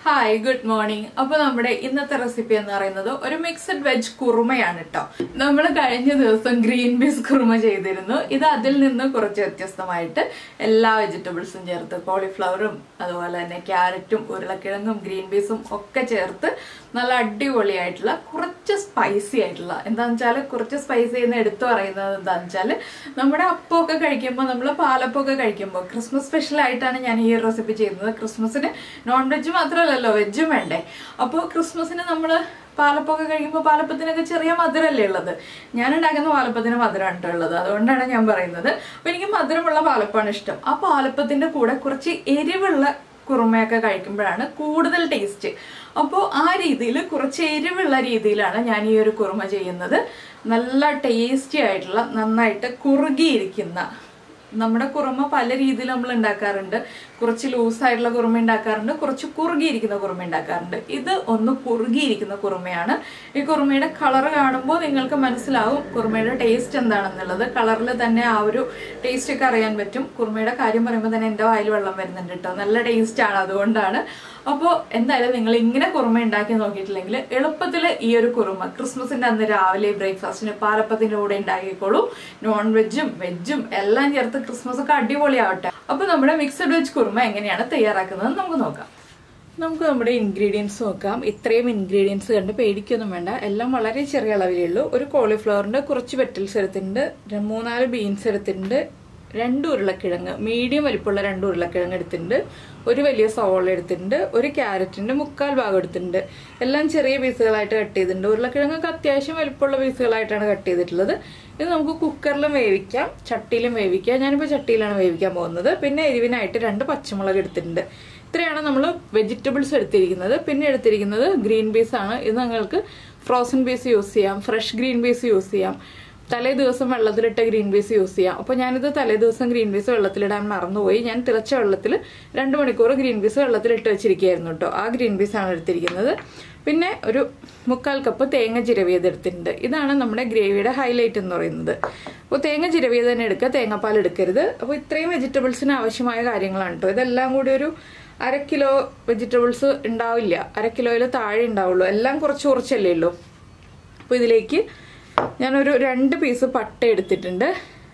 hi good morning അപ്പൊ നമ്മുടെ ഇന്നത്തെ റെസിപ്പി എന്ന് പറയുന്നത് ഒരു മിക്സഡ് വെജ് കുറുമയാണ് കേട്ടോ നമ്മൾ കഴിഞ്ഞ ദിവസം ഗ്രീൻ പീസ് കുറുമ ചെയ്തിരുന്നു ഇത് അതിൽ നിന്ന് കുറച്ച് വ്യത്യസ്തമായിട്ട് എല്ലാ വെജിറ്റബിൾസും ചേർത്ത് കോളിഫ്ലവറും അതുപോലെ തന്നെ ക്യാരറ്റും ഉരുളക്കിഴങ്ങും ഗ്രീൻ പീസും ഒക്കെ ചേർത്ത് നല്ല അടിപൊളിയായിട്ടുള്ള കുറച്ച് സ്പൈസി ആയിട്ടുള്ള എന്താണെന്ന് വെച്ചാൽ കുറച്ച് സ്പൈസി എന്ന് എടുത്തു പറയുന്നത് എന്താണെന്ന് വെച്ചാൽ നമ്മുടെ അപ്പമൊക്കെ കഴിക്കുമ്പോൾ നമ്മൾ പാലപ്പമൊക്കെ കഴിക്കുമ്പോൾ ക്രിസ്മസ് സ്പെഷ്യൽ ആയിട്ടാണ് ഞാൻ ഈ ഒരു റെസിപ്പി ചെയ്യുന്നത് ക്രിസ്മസിന് നോൺ വെജ് മാത്രമല്ലല്ലോ വെജും വേണ്ടേ അപ്പോൾ ക്രിസ്മസിന് നമ്മൾ പാലപ്പൊക്കെ കഴിക്കുമ്പോൾ പാലപ്പത്തിനൊക്കെ ചെറിയ മധുരമല്ലേ ഉള്ളത് ഞാൻ ഉണ്ടാക്കുന്ന പാലപ്പത്തിന് മധുരമാണ് കേട്ടോ ഉള്ളത് അതുകൊണ്ടാണ് ഞാൻ പറയുന്നത് അപ്പോൾ എനിക്ക് മധുരമുള്ള പാലപ്പമാണ് ഇഷ്ടം ആ പാലപ്പത്തിന്റെ കൂടെ കുറച്ച് എരിവുള്ള കുറുമയൊക്കെ കഴിക്കുമ്പോഴാണ് കൂടുതൽ ടേസ്റ്റ് അപ്പോൾ ആ രീതിയിൽ കുറച്ച് എരിവുള്ള രീതിയിലാണ് ഞാൻ ഈ ഒരു കുറുമ ചെയ്യുന്നത് നല്ല ടേസ്റ്റി ആയിട്ടുള്ള നന്നായിട്ട് കുറുകിയിരിക്കുന്ന നമ്മുടെ കുറുമ പല രീതിയിൽ നമ്മൾ ഉണ്ടാക്കാറുണ്ട് കുറച്ച് ലൂസായിട്ടുള്ള കുറുമ ഉണ്ടാക്കാറുണ്ട് കുറച്ച് കുറുകിയിരിക്കുന്ന കുറുമ ഉണ്ടാക്കാറുണ്ട് ഇത് ഒന്ന് കുറുകിയിരിക്കുന്ന കുറുമയാണ് ഈ കുറുമയുടെ കളർ കാണുമ്പോൾ നിങ്ങൾക്ക് മനസ്സിലാവും കുറുമയുടെ ടേസ്റ്റ് എന്താണെന്നുള്ളത് കളറിൽ തന്നെ ആ ഒരു ടേസ്റ്റ് ഒക്കെ അറിയാൻ പറ്റും കുറുമയുടെ കാര്യം പറയുമ്പോൾ തന്നെ എൻ്റെ വായിൽ വെള്ളം വരുന്നുണ്ട് കേട്ടോ നല്ല ടേസ്റ്റ് ആണ് അതുകൊണ്ടാണ് അപ്പോൾ എന്തായാലും നിങ്ങൾ ഇങ്ങനെ കുറുമ ഉണ്ടാക്കി നോക്കിയിട്ടില്ലെങ്കിൽ എളുപ്പത്തിൽ ഈ ഒരു കുറുമ ക്രിസ്മസിന്റെ അന്ന് രാവിലെ ബ്രേക്ക്ഫാസ്റ്റിന് പാലപ്പത്തിന്റെ കൂടെ ഉണ്ടാക്കിക്കോളൂ നോൺ വെജും വെജും എല്ലാം ചേർത്ത് ക്രിസ്മസ് ഒക്കെ അടിപൊളിയാവട്ടെ അപ്പൊ നമ്മുടെ മിക്സഡ് വെജ് കുറുമ എങ്ങനെയാണ് തയ്യാറാക്കുന്നത് നമുക്ക് നോക്കാം നമുക്ക് നമ്മുടെ ഇൻഗ്രീഡിയൻസ് നോക്കാം ഇത്രയും ഇൻഗ്രീഡിയൻസ് കണ്ട് പേടിക്കൊന്നും വേണ്ട എല്ലാം വളരെ ചെറിയ അളവിലേ ഉള്ളൂ ഒരു കോളിഫ്ലവറിന്റെ കുറച്ച് വെറ്റൽസ് എടുത്തിട്ടുണ്ട് മൂന്നാല് ബീൻസ് എടുത്തിട്ടുണ്ട് രണ്ട് ഉരുളക്കിഴങ്ങ് മീഡിയം വലിപ്പമുള്ള രണ്ട് ഉരുളക്കിഴങ്ങ് എടുത്തിട്ടുണ്ട് ഒരു വലിയ സവോള എടുത്തിട്ടുണ്ട് ഒരു ക്യാരറ്റിന്റെ മുക്കാൽ ഭാഗം എടുത്തിട്ടുണ്ട് എല്ലാം ചെറിയ പീസുകളായിട്ട് കട്ട് ചെയ്തിട്ടുണ്ട് ഉരുളക്കിഴങ്ങൊക്കെ അത്യാവശ്യം വലിപ്പമുള്ള പീസുകളായിട്ടാണ് കട്ട് ചെയ്തിട്ടുള്ളത് ഇത് നമുക്ക് കുക്കറിലും വേവിക്കാം ചട്ടിയിലും വേവിക്കാം ഞാനിപ്പോൾ ചട്ടിയിലാണ് വേവിക്കാൻ പോകുന്നത് പിന്നെ എരിവിനായിട്ട് രണ്ട് പച്ചമുളക് എടുത്തിട്ടുണ്ട് ഇത്രയാണ് നമ്മൾ വെജിറ്റബിൾസ് എടുത്തിരിക്കുന്നത് പിന്നെ എടുത്തിരിക്കുന്നത് ഗ്രീൻ പീസ് ആണ് ഇത് നിങ്ങൾക്ക് ഫ്രോസൺ പീസ് യൂസ് ചെയ്യാം ഫ്രഷ് ഗ്രീൻ പീസ് യൂസ് ചെയ്യാം തലേ ദിവസം വെള്ളത്തിലിട്ട ഗ്രീൻ പീസ് യൂസ് ചെയ്യാം അപ്പോൾ ഞാനിത് തലേ ദിവസം ഗ്രീൻ പീസ് വെള്ളത്തിലിടാൻ മറന്നുപോയി ഞാൻ തിളച്ച വെള്ളത്തിൽ രണ്ട് മണിക്കൂർ ഗ്രീൻ പീസ് വെള്ളത്തിലിട്ട് വെച്ചിരിക്കുകയായിരുന്നു കേട്ടോ ആ ഗ്രീൻ പീസാണ് എടുത്തിരിക്കുന്നത് പിന്നെ ഒരു മുക്കാൽ കപ്പ് തേങ്ങ ചിരവിയത് എടുത്തിട്ടുണ്ട് ഇതാണ് നമ്മുടെ ഗ്രേവിയുടെ ഹൈലൈറ്റ് എന്ന് പറയുന്നത് അപ്പോൾ തേങ്ങ ചിരവിയത് തന്നെ എടുക്കുക തേങ്ങാപ്പാൽ എടുക്കരുത് അപ്പോൾ ഇത്രയും വെജിറ്റബിൾസിന് ആവശ്യമായ കാര്യങ്ങളാണ് കേട്ടോ ഇതെല്ലാം കൂടി ഒരു അര കിലോ വെജിറ്റബിൾസ് ഉണ്ടാവില്ല അര കിലോയിൽ താഴെ ഉണ്ടാവുള്ളൂ എല്ലാം കുറച്ച് കുറച്ചല്ലേ ഉള്ളൂ അപ്പോൾ ഇതിലേക്ക് ഞാനൊരു രണ്ട് പീസ് പട്ട എടുത്തിട്ടുണ്ട്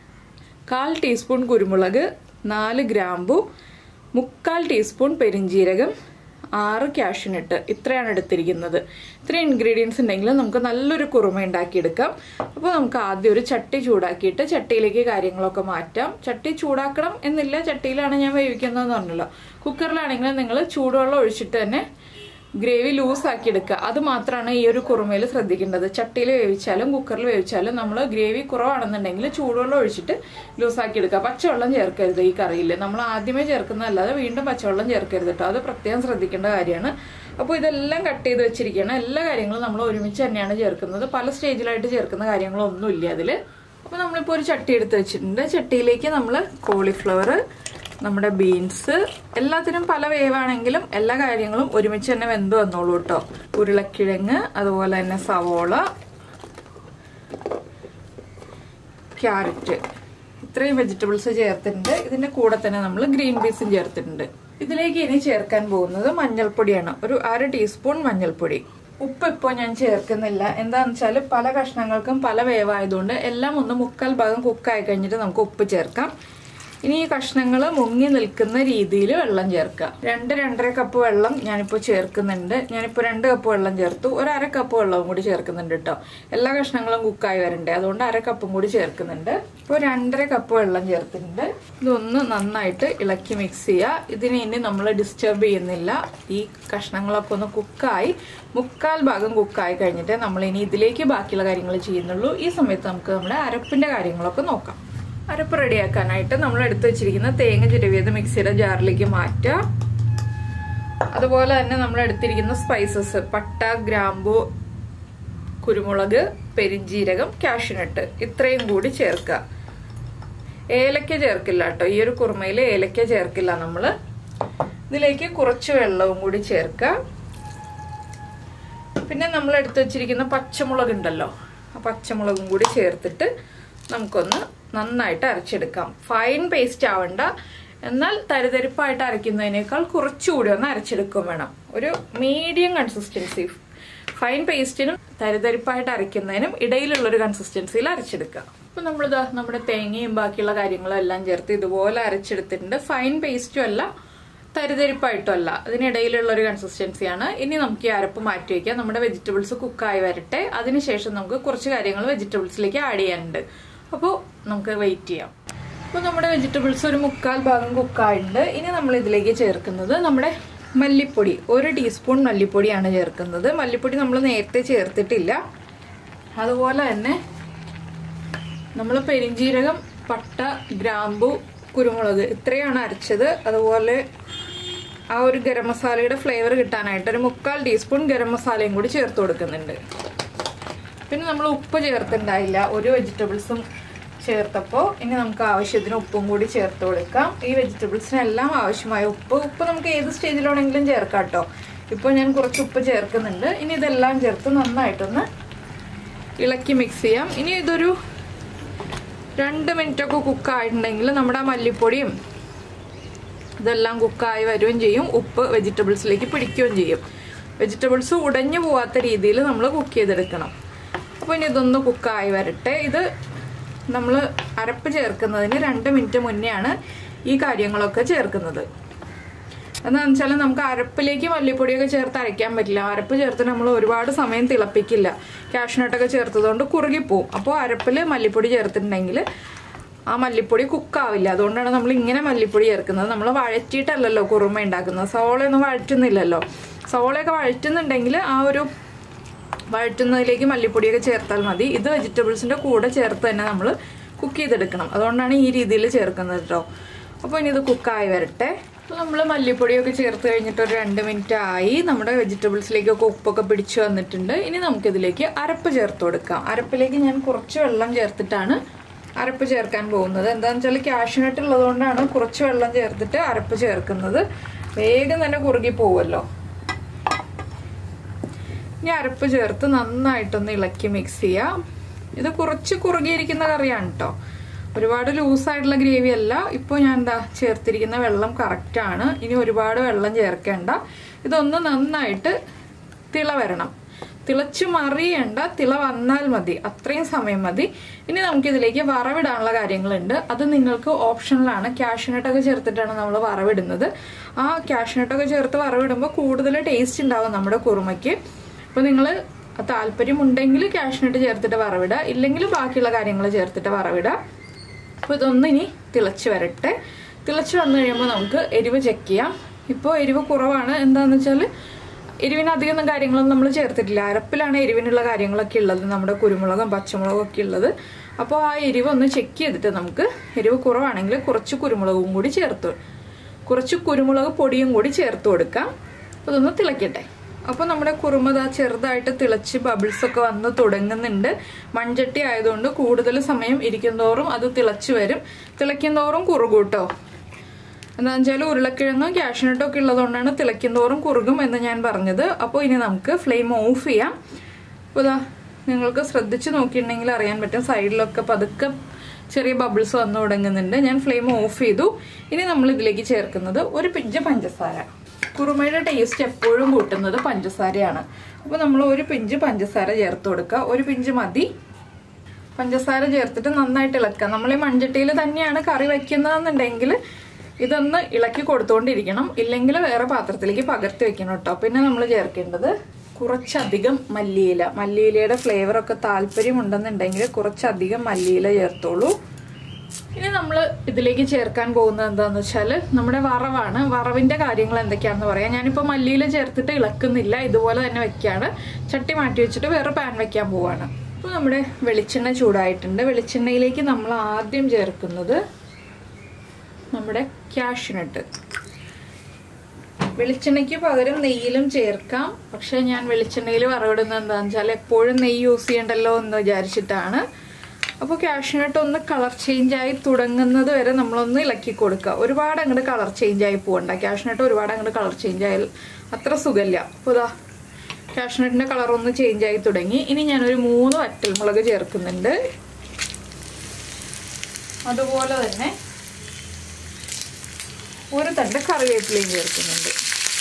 കാൽ ടീസ്പൂൺ കുരുമുളക് നാല് ഗ്രാമ്പു മുക്കാൽ ടീസ്പൂൺ പെരിഞ്ജീരകം ആറ് ക്യാഷ്യൂനട്ട് ഇത്രയാണ് എടുത്തിരിക്കുന്നത് ഇത്രയും ഇൻഗ്രീഡിയൻസ് ഉണ്ടെങ്കിൽ നമുക്ക് നല്ലൊരു കുറുമ ഉണ്ടാക്കിയെടുക്കാം അപ്പോൾ നമുക്ക് ആദ്യം ഒരു ചട്ടി ചൂടാക്കിയിട്ട് ചട്ടിയിലേക്ക് കാര്യങ്ങളൊക്കെ മാറ്റാം ചട്ടി ചൂടാക്കണം എന്നില്ല ചട്ടിയിലാണ് ഞാൻ വേവിക്കുന്നതെന്ന് പറഞ്ഞല്ലോ കുക്കറിലാണെങ്കിൽ നിങ്ങൾ ചൂടുവെള്ളം ഒഴിച്ചിട്ട് തന്നെ ഗ്രേവി ലൂസ് ആക്കി എടുക്കുക അത് മാത്രമാണ് ഈ ഒരു കുറുമയിൽ ശ്രദ്ധിക്കേണ്ടത് ചട്ടിയിൽ വേവിച്ചാലും കുക്കറിൽ വേവിച്ചാലും നമ്മൾ ഗ്രേവി കുറവാണെന്നുണ്ടെങ്കിൽ ചൂടുവെള്ളം ഒഴിച്ചിട്ട് ലൂസ് ആക്കി എടുക്കുക പച്ചവെള്ളം ചേർക്കരുത് ഈ കറിയിൽ നമ്മൾ ആദ്യമേ ചേർക്കുന്നതല്ലാതെ വീണ്ടും പച്ചവെള്ളം ചേർക്കരുത് കേട്ടോ അത് പ്രത്യേകം ശ്രദ്ധിക്കേണ്ട കാര്യമാണ് അപ്പോൾ ഇതെല്ലാം കട്ട് ചെയ്ത് വെച്ചിരിക്കുകയാണ് എല്ലാ കാര്യങ്ങളും നമ്മൾ ഒരുമിച്ച് തന്നെയാണ് ചേർക്കുന്നത് പല സ്റ്റേജിലായിട്ട് ചേർക്കുന്ന കാര്യങ്ങളൊന്നുമില്ല അതിൽ അപ്പോൾ നമ്മളിപ്പോൾ ഒരു ചട്ടി എടുത്ത് വെച്ചിട്ടുണ്ട് ചട്ടിയിലേക്ക് നമ്മൾ കോളിഫ്ലവർ നമ്മുടെ ബീൻസ് എല്ലാത്തിനും പല വേവാണെങ്കിലും എല്ലാ കാര്യങ്ങളും ഒരുമിച്ച് തന്നെ വെന്ത് വന്നോളൂ കേട്ടോ ഉരുളക്കിഴങ്ങ് അതുപോലെ തന്നെ സവോള ക്യാരറ്റ് ഇത്രയും വെജിറ്റബിൾസ് ചേർത്തിട്ടുണ്ട് ഇതിന്റെ കൂടെ തന്നെ നമ്മൾ ഗ്രീൻ പീസും ചേർത്തിട്ടുണ്ട് ഇതിലേക്ക് ഇനി ചേർക്കാൻ പോകുന്നത് മഞ്ഞൾപ്പൊടിയാണ് ഒരു അര ടീസ്പൂൺ മഞ്ഞൾപ്പൊടി ഉപ്പ് ഇപ്പോൾ ഞാൻ ചേർക്കുന്നില്ല എന്താണെന്ന് വെച്ചാൽ പല കഷ്ണങ്ങൾക്കും പല വേവായതുകൊണ്ട് എല്ലാം ഒന്ന് മുക്കാൽ ഭാഗം കുക്കായി കഴിഞ്ഞിട്ട് നമുക്ക് ഉപ്പ് ചേർക്കാം ഇനി ഈ കഷ്ണങ്ങൾ മുങ്ങി നിൽക്കുന്ന രീതിയിൽ വെള്ളം ചേർക്കുക രണ്ട് രണ്ടര കപ്പ് വെള്ളം ഞാനിപ്പോൾ ചേർക്കുന്നുണ്ട് ഞാനിപ്പോൾ രണ്ട് കപ്പ് വെള്ളം ചേർത്തു ഒരു അര കപ്പ് വെള്ളവും കൂടി ചേർക്കുന്നുണ്ട് കേട്ടോ എല്ലാ കഷ്ണങ്ങളും കുക്കായി വരണ്ടേ അതുകൊണ്ട് അര കപ്പും കൂടി ചേർക്കുന്നുണ്ട് ഇപ്പോൾ രണ്ടര കപ്പ് വെള്ളം ചേർത്തിട്ടുണ്ട് ഇതൊന്ന് നന്നായിട്ട് ഇളക്കി മിക്സ് ചെയ്യുക ഇതിനെ ഇനി നമ്മൾ ഡിസ്റ്റർബ് ചെയ്യുന്നില്ല ഈ കഷ്ണങ്ങളൊക്കെ ഒന്ന് കുക്കായി മുക്കാൽ ഭാഗം കുക്കായി കഴിഞ്ഞിട്ട് നമ്മൾ ഇനി ഇതിലേക്ക് ബാക്കിയുള്ള കാര്യങ്ങൾ ചെയ്യുന്നുള്ളൂ ഈ സമയത്ത് നമുക്ക് നമ്മുടെ അരപ്പിന്റെ കാര്യങ്ങളൊക്കെ നോക്കാം അരപ്പ് റെഡിയാക്കാനായിട്ട് നമ്മൾ എടുത്തു വെച്ചിരിക്കുന്ന തേങ്ങ ചിരവിയത് മിക്സിയുടെ ജാറിലേക്ക് മാറ്റുക അതുപോലെ തന്നെ നമ്മൾ എടുത്തിരിക്കുന്ന സ്പൈസസ് പട്ട ഗ്രാമ്പു കുരുമുളക് പെരിഞ്ജീരകം കാഷ്യൂനട്ട് ഇത്രയും കൂടി ചേർക്കുക ഏലക്ക ചേർക്കില്ല കേട്ടോ ഈ ഒരു കുറുമയിൽ ഏലക്ക ചേർക്കില്ല നമ്മൾ ഇതിലേക്ക് കുറച്ച് വെള്ളവും കൂടി ചേർക്കുക പിന്നെ നമ്മൾ എടുത്തു വെച്ചിരിക്കുന്ന പച്ചമുളക് ഉണ്ടല്ലോ ആ പച്ചമുളകും കൂടി ചേർത്തിട്ട് നമുക്കൊന്ന് നന്നായിട്ട് അരച്ചെടുക്കാം ഫൈൻ പേസ്റ്റ് ആവണ്ട എന്നാൽ തരിതരിപ്പായിട്ട് അരയ്ക്കുന്നതിനേക്കാൾ കുറച്ചുകൂടി ഒന്ന് അരച്ചെടുക്കുകയും വേണം ഒരു മീഡിയം കൺസിസ്റ്റൻസി ഫൈൻ പേസ്റ്റിനും തരിതരിപ്പായിട്ട് അരയ്ക്കുന്നതിനും ഇടയിലുള്ള ഒരു കൺസിസ്റ്റൻസിയിൽ അരച്ചെടുക്കുക അപ്പൊ നമ്മളിതാ നമ്മുടെ തേങ്ങയും ബാക്കിയുള്ള കാര്യങ്ങളും എല്ലാം ചേർത്ത് ഇതുപോലെ അരച്ചെടുത്തിട്ടുണ്ട് ഫൈൻ പേസ്റ്റും അല്ല തരിതരിപ്പായിട്ടും അല്ല അതിനിടയിലുള്ള ഒരു കൺസിസ്റ്റൻസിയാണ് ഇനി നമുക്ക് ഈ അരപ്പ് മാറ്റി വയ്ക്കാം നമ്മുടെ വെജിറ്റബിൾസ് കുക്കായി വരട്ടെ അതിനുശേഷം നമുക്ക് കുറച്ച് കാര്യങ്ങൾ വെജിറ്റബിൾസിലേക്ക് ആഡ് ചെയ്യാനുണ്ട് അപ്പോൾ നമുക്ക് വെയിറ്റ് ചെയ്യാം അപ്പോൾ നമ്മുടെ വെജിറ്റബിൾസ് ഒരു മുക്കാൽ ഭാഗം കുക്കായിട്ടുണ്ട് ഇനി നമ്മൾ ഇതിലേക്ക് ചേർക്കുന്നത് നമ്മുടെ മല്ലിപ്പൊടി ഒരു ടീസ്പൂൺ മല്ലിപ്പൊടിയാണ് ചേർക്കുന്നത് മല്ലിപ്പൊടി നമ്മൾ നേരത്തെ ചേർത്തിട്ടില്ല അതുപോലെ തന്നെ നമ്മൾ പെരിഞ്ജീരകം പട്ട ഗ്രാമ്പു കുരുമുളക് ഇത്രയാണ് അരച്ചത് അതുപോലെ ആ ഒരു ഗരം മസാലയുടെ ഫ്ലേവർ കിട്ടാനായിട്ട് ഒരു മുക്കാൽ ടീസ്പൂൺ ഗരം മസാലയും കൂടി ചേർത്ത് കൊടുക്കുന്നുണ്ട് പിന്നെ നമ്മൾ ഉപ്പ് ചേർത്തിണ്ടായില്ല ഒരു വെജിറ്റബിൾസും ചേർത്തപ്പോൾ ഇനി നമുക്ക് ആവശ്യത്തിന് ഉപ്പും കൂടി ചേർത്ത് കൊടുക്കാം ഈ വെജിറ്റബിൾസിനെല്ലാം ആവശ്യമായ ഉപ്പ് ഉപ്പ് നമുക്ക് ഏത് സ്റ്റേജിലാണെങ്കിലും ചേർക്കാം കേട്ടോ ഇപ്പോൾ ഞാൻ കുറച്ച് ഉപ്പ് ചേർക്കുന്നുണ്ട് ഇനി ഇതെല്ലാം ചേർത്ത് നന്നായിട്ടൊന്ന് ഇളക്കി മിക്സ് ചെയ്യാം ഇനി ഇതൊരു രണ്ട് മിനിറ്റൊക്കെ കുക്കായിട്ടുണ്ടെങ്കിൽ നമ്മുടെ മല്ലിപ്പൊടിയും ഇതെല്ലാം കുക്കായി വരികയും ചെയ്യും ഉപ്പ് വെജിറ്റബിൾസിലേക്ക് പിടിക്കുകയും ചെയ്യും വെജിറ്റബിൾസ് ഉടഞ്ഞു പോവാത്ത രീതിയിൽ നമ്മൾ കുക്ക് ചെയ്തെടുക്കണം അപ്പോൾ ഇനി ഇതൊന്ന് കുക്കായി വരട്ടെ ഇത് നമ്മൾ അരപ്പ് ചേർക്കുന്നതിന് രണ്ട് മിനിറ്റ് മുന്നെയാണ് ഈ കാര്യങ്ങളൊക്കെ ചേർക്കുന്നത് എന്താണെന്ന് വെച്ചാൽ നമുക്ക് അരപ്പിലേക്ക് മല്ലിപ്പൊടിയൊക്കെ ചേർത്ത് അരയ്ക്കാൻ പറ്റില്ല അരപ്പ് ചേർത്ത് നമ്മൾ ഒരുപാട് സമയം തിളപ്പിക്കില്ല കാഷ്നട്ടൊക്കെ ചേർത്തതുകൊണ്ട് കുറുകിപ്പോവും അപ്പോൾ അരപ്പിൽ മല്ലിപ്പൊടി ചേർത്തിട്ടുണ്ടെങ്കിൽ ആ മല്ലിപ്പൊടി കുക്കാവില്ല അതുകൊണ്ടാണ് നമ്മൾ ഇങ്ങനെ മല്ലിപ്പൊടി ചേർക്കുന്നത് നമ്മൾ വഴറ്റിയിട്ടല്ലല്ലോ കുറുമ ഉണ്ടാക്കുന്നത് സവോളയൊന്നും വഴറ്റുന്നില്ലല്ലോ സവോളയൊക്കെ വഴറ്റുന്നുണ്ടെങ്കിൽ ആ ഒരു വഴറ്റുന്നതിലേക്ക് മല്ലിപ്പൊടിയൊക്കെ ചേർത്താൽ മതി ഇത് വെജിറ്റബിൾസിൻ്റെ കൂടെ ചേർത്ത് തന്നെ നമ്മൾ കുക്ക് ചെയ്തെടുക്കണം അതുകൊണ്ടാണ് ഈ രീതിയിൽ ചേർക്കുന്നത് കേട്ടോ അപ്പോൾ ഇനി ഇത് കുക്കായി വരട്ടെ അപ്പോൾ നമ്മൾ മല്ലിപ്പൊടിയൊക്കെ ചേർത്ത് കഴിഞ്ഞിട്ട് ഒരു രണ്ട് മിനിറ്റ് ആയി നമ്മുടെ വെജിറ്റബിൾസിലേക്കൊക്കെ ഉപ്പൊക്കെ പിടിച്ചു വന്നിട്ടുണ്ട് ഇനി നമുക്കിതിലേക്ക് അരപ്പ് ചേർത്ത് കൊടുക്കാം അരപ്പിലേക്ക് ഞാൻ കുറച്ച് വെള്ളം ചേർത്തിട്ടാണ് അരപ്പ് ചേർക്കാൻ പോകുന്നത് എന്താണെന്ന് വെച്ചാൽ ക്യാഷ്നട്ട് ഉള്ളതുകൊണ്ടാണ് കുറച്ച് വെള്ളം ചേർത്തിട്ട് അരപ്പ് ചേർക്കുന്നത് വേഗം തന്നെ കുറുകി പോവുമല്ലോ ഇനി അരപ്പ് ചേർത്ത് നന്നായിട്ടൊന്ന് ഇളക്കി മിക്സ് ചെയ്യാം ഇത് കുറച്ച് കുറുകിയിരിക്കുന്ന കറിയാണ് കേട്ടോ ഒരുപാട് ലൂസായിട്ടുള്ള ഗ്രേവി അല്ല ഇപ്പോൾ ഞാൻ എന്താ ചേർത്തിരിക്കുന്ന വെള്ളം കറക്റ്റാണ് ഇനി ഒരുപാട് വെള്ളം ചേർക്കേണ്ട ഇതൊന്ന് നന്നായിട്ട് തിള വരണം തിളച്ച് മറിയേണ്ട തിള വന്നാൽ മതി അത്രയും സമയം മതി ഇനി നമുക്കിതിലേക്ക് വറവിടാനുള്ള കാര്യങ്ങളുണ്ട് അത് നിങ്ങൾക്ക് ഓപ്ഷനിലാണ് ക്യാഷ്നട്ടൊക്കെ ചേർത്തിട്ടാണ് നമ്മൾ വറവിടുന്നത് ആ ക്യാഷ്നട്ടൊക്കെ ചേർത്ത് വറവിടുമ്പോൾ കൂടുതൽ ടേസ്റ്റ് ഉണ്ടാവും നമ്മുടെ കുറുമയ്ക്ക് അപ്പോൾ നിങ്ങൾ താല്പര്യമുണ്ടെങ്കിൽ ക്യാഷ്നട്ട് ചേർത്തിട്ട് വറവിടുക ഇല്ലെങ്കിൽ ബാക്കിയുള്ള കാര്യങ്ങൾ ചേർത്തിട്ട് വറവിടുക അപ്പോൾ ഇതൊന്ന് ഇനി തിളച്ച് വരട്ടെ തിളച്ച് വന്നു കഴിയുമ്പോൾ നമുക്ക് എരിവ് ചെക്ക് ചെയ്യാം ഇപ്പോൾ എരിവ് കുറവാണ് എന്താണെന്ന് വെച്ചാൽ എരിവിന് അധികം കാര്യങ്ങളൊന്നും നമ്മൾ ചേർത്തിട്ടില്ല അരപ്പിലാണ് എരിവിനുള്ള കാര്യങ്ങളൊക്കെ ഉള്ളത് നമ്മുടെ കുരുമുളകും പച്ചമുളകും ഒക്കെ ഉള്ളത് അപ്പോൾ ആ എരിവ് ഒന്ന് ചെക്ക് ചെയ്തിട്ട് നമുക്ക് എരിവ് കുറവാണെങ്കിൽ കുറച്ച് കുരുമുളകും കൂടി ചേർത്ത് കുറച്ച് കുരുമുളക് പൊടിയും കൂടി ചേർത്ത് കൊടുക്കാം അപ്പോൾ ഇതൊന്ന് തിളക്കട്ടെ അപ്പോൾ നമ്മുടെ കുറുമത ചെറുതായിട്ട് തിളച്ച് ബബിൾസ് ഒക്കെ വന്ന് തുടങ്ങുന്നുണ്ട് മൺചട്ടി ആയതുകൊണ്ട് കൂടുതൽ സമയം ഇരിക്കുന്തോറും അത് തിളച്ച് വരും തിളയ്ക്കുന്തോറും കുറുകൂട്ടോ എന്താണെന്ന് വെച്ചാൽ ഉരുളക്കിഴങ്ങും ക്യാഷ്നട്ടും ഒക്കെ ഉള്ളതുകൊണ്ടാണ് തിളയ്ക്കുന്തോറും കുറുകും എന്ന് ഞാൻ പറഞ്ഞത് അപ്പോൾ ഇനി നമുക്ക് ഫ്ലെയിം ഓഫ് ചെയ്യാം അപ്പോൾ ഇതാ നിങ്ങൾക്ക് ശ്രദ്ധിച്ച് നോക്കിയിട്ടുണ്ടെങ്കിൽ അറിയാൻ പറ്റും സൈഡിലൊക്കെ പതുക്കെ ചെറിയ ബബിൾസ് വന്നു തുടങ്ങുന്നുണ്ട് ഞാൻ ഫ്ലെയിം ഓഫ് ചെയ്തു ഇനി നമ്മൾ ഇതിലേക്ക് ചേർക്കുന്നത് ഒരു പിഞ്ച് പഞ്ചസാര കുറുമയുടെ ടേസ്റ്റ് എപ്പോഴും കൂട്ടുന്നത് പഞ്ചസാരയാണ് അപ്പോൾ നമ്മൾ ഒരു പിഞ്ച് പഞ്ചസാര ചേർത്ത് കൊടുക്കുക ഒരു പിഞ്ച് മതി പഞ്ചസാര ചേർത്തിട്ട് നന്നായിട്ട് ഇളക്കുക നമ്മൾ ഈ മൺചട്ടിയിൽ തന്നെയാണ് കറി വെക്കുന്നതെന്നുണ്ടെങ്കിൽ ഇതൊന്ന് ഇളക്കി കൊടുത്തുകൊണ്ടിരിക്കണം ഇല്ലെങ്കിൽ വേറെ പാത്രത്തിലേക്ക് പകർത്തി വെക്കണം കേട്ടോ പിന്നെ നമ്മൾ ചേർക്കേണ്ടത് കുറച്ചധികം മല്ലിയില മല്ലിയിലയുടെ ഫ്ലേവറൊക്കെ താല്പര്യമുണ്ടെന്നുണ്ടെങ്കിൽ കുറച്ചധികം മല്ലിയില ചേർത്തോളൂ ഇനി നമ്മൾ ഇതിലേക്ക് ചേർക്കാൻ പോകുന്നത് എന്താന്ന് വെച്ചാൽ നമ്മുടെ വറവാണ് വറവിന്റെ കാര്യങ്ങൾ എന്തൊക്കെയാണെന്ന് പറയാം ഞാനിപ്പോൾ മല്ലിയില ചേർത്തിട്ട് ഇളക്കുന്നില്ല ഇതുപോലെ തന്നെ വെക്കുകയാണ് ചട്ടി മാറ്റി വെച്ചിട്ട് വേറെ പാൻ വെക്കാൻ പോവാണ് അപ്പോൾ നമ്മുടെ വെളിച്ചെണ്ണ ചൂടായിട്ടുണ്ട് വെളിച്ചെണ്ണയിലേക്ക് നമ്മൾ ആദ്യം ചേർക്കുന്നത് നമ്മുടെ ക്യാഷ്നട്ട് വെളിച്ചെണ്ണയ്ക്ക് പകരം നെയ്യിലും ചേർക്കാം പക്ഷെ ഞാൻ വെളിച്ചെണ്ണയിൽ വറവിടുന്നത് എന്താണെന്ന് വെച്ചാൽ എപ്പോഴും നെയ്യ് യൂസ് ചെയ്യണ്ടല്ലോ എന്ന് വിചാരിച്ചിട്ടാണ് അപ്പോൾ കാഷ്നട്ട് ഒന്ന് കളർ ചേഞ്ച് ആയി തുടങ്ങുന്നത് വരെ നമ്മളൊന്ന് ഇളക്കി കൊടുക്കുക ഒരുപാട് അങ്ങോട്ട് കളർ ചേഞ്ച് ആയി പോകണ്ട കാഷ്നട്ട് ഒരുപാട് അങ്ങോട്ട് കളർ ചേഞ്ച് ആയാൽ അത്ര സുഖമില്ല അപ്പോൾ ഇതാ കാഷ്നട്ടിൻ്റെ കളർ ഒന്ന് ചേഞ്ച് ആയി തുടങ്ങി ഇനി ഞാനൊരു മൂന്ന് വറ്റൽമുളക് ചേർക്കുന്നുണ്ട് അതുപോലെ തന്നെ ഒരു തണ്ട് കറിവേപ്പിലയും ചേർക്കുന്നുണ്ട്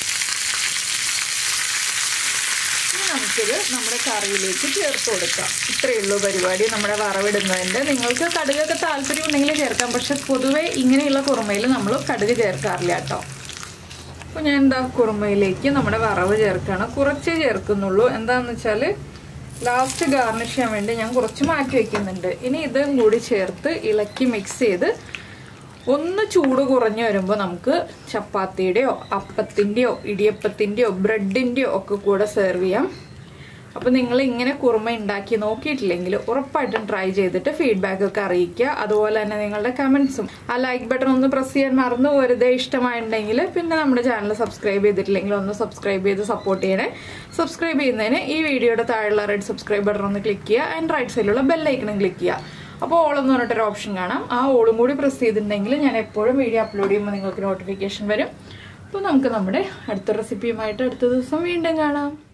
ഇനി നമുക്കിത് നമ്മുടെ കറിയിലേക്ക് ചേർത്ത് കൊടുക്കാം ഇത്രയേ ഉള്ളൂ പരിപാടി നമ്മുടെ വറവിടുന്നതിൻ്റെ നിങ്ങൾക്ക് കടുകൊക്കെ താല്പര്യം ഉണ്ടെങ്കിൽ ചേർക്കാം പക്ഷെ പൊതുവേ ഇങ്ങനെയുള്ള കുറുമയിൽ നമ്മൾ കടുക് ചേർക്കാറില്ല കേട്ടോ അപ്പോൾ ഞാൻ എന്താ കുറുമയിലേക്ക് നമ്മുടെ വറവ് ചേർക്കുകയാണ് കുറച്ചേ ചേർക്കുന്നുള്ളൂ എന്താണെന്ന് വെച്ചാൽ ലാസ്റ്റ് ഗാർണിഷ് ചെയ്യാൻ വേണ്ടി ഞാൻ കുറച്ച് മാറ്റി വെക്കുന്നുണ്ട് ഇനി ഇതും കൂടി ചേർത്ത് ഇളക്കി മിക്സ് ചെയ്ത് ഒന്ന് ചൂട് കുറഞ്ഞു വരുമ്പോൾ നമുക്ക് ചപ്പാത്തിയുടെയോ അപ്പത്തിൻ്റെയോ ഇടിയപ്പത്തിൻ്റെയോ ബ്രെഡിൻ്റെയോ ഒക്കെ കൂടെ സെർവ് ചെയ്യാം അപ്പോൾ നിങ്ങൾ ഇങ്ങനെ കുറുമ ഉണ്ടാക്കി നോക്കിയിട്ടില്ലെങ്കിൽ ഉറപ്പായിട്ടും ട്രൈ ചെയ്തിട്ട് ഫീഡ്ബാക്ക് ഒക്കെ അറിയിക്കുക അതുപോലെ തന്നെ നിങ്ങളുടെ കമൻസും ആ ലൈക്ക് ബട്ടൺ ഒന്ന് പ്രസ് ചെയ്യാൻ മറന്നു വെറുതെ ഇഷ്ടമായിട്ടുണ്ടെങ്കിൽ പിന്നെ നമ്മുടെ ചാനൽ സബ്സ്ക്രൈബ് ചെയ്തിട്ടില്ലെങ്കിൽ ഒന്ന് സബ്സ്ക്രൈബ് ചെയ്ത് സപ്പോർട്ട് ചെയ്യണേ സബ്സ്ക്രൈബ് ചെയ്യുന്നതിന് ഈ വീഡിയോയുടെ താഴെയുള്ള റെഡ് സബ്സ്ക്രൈബ് ബട്ടൺ ഒന്ന് ക്ലിക്ക് ചെയ്യുക ആൻഡ് റൈറ്റ് സൈഡിലുള്ള ബെല്ലൈക്കണം ക്ലിക്ക് ചെയ്യുക അപ്പോൾ ഓളെന്ന് പറഞ്ഞിട്ടൊരു ഓപ്ഷൻ കാണാം ആ ഓളും കൂടി പ്രസ് ചെയ്തിട്ടുണ്ടെങ്കിൽ ഞാൻ എപ്പോഴും വീഡിയോ അപ്ലോഡ് ചെയ്യുമ്പോൾ നിങ്ങൾക്ക് നോട്ടിഫിക്കേഷൻ വരും അപ്പോൾ നമുക്ക് നമ്മുടെ അടുത്ത റെസിപ്പിയുമായിട്ട് അടുത്ത ദിവസം വീണ്ടും കാണാം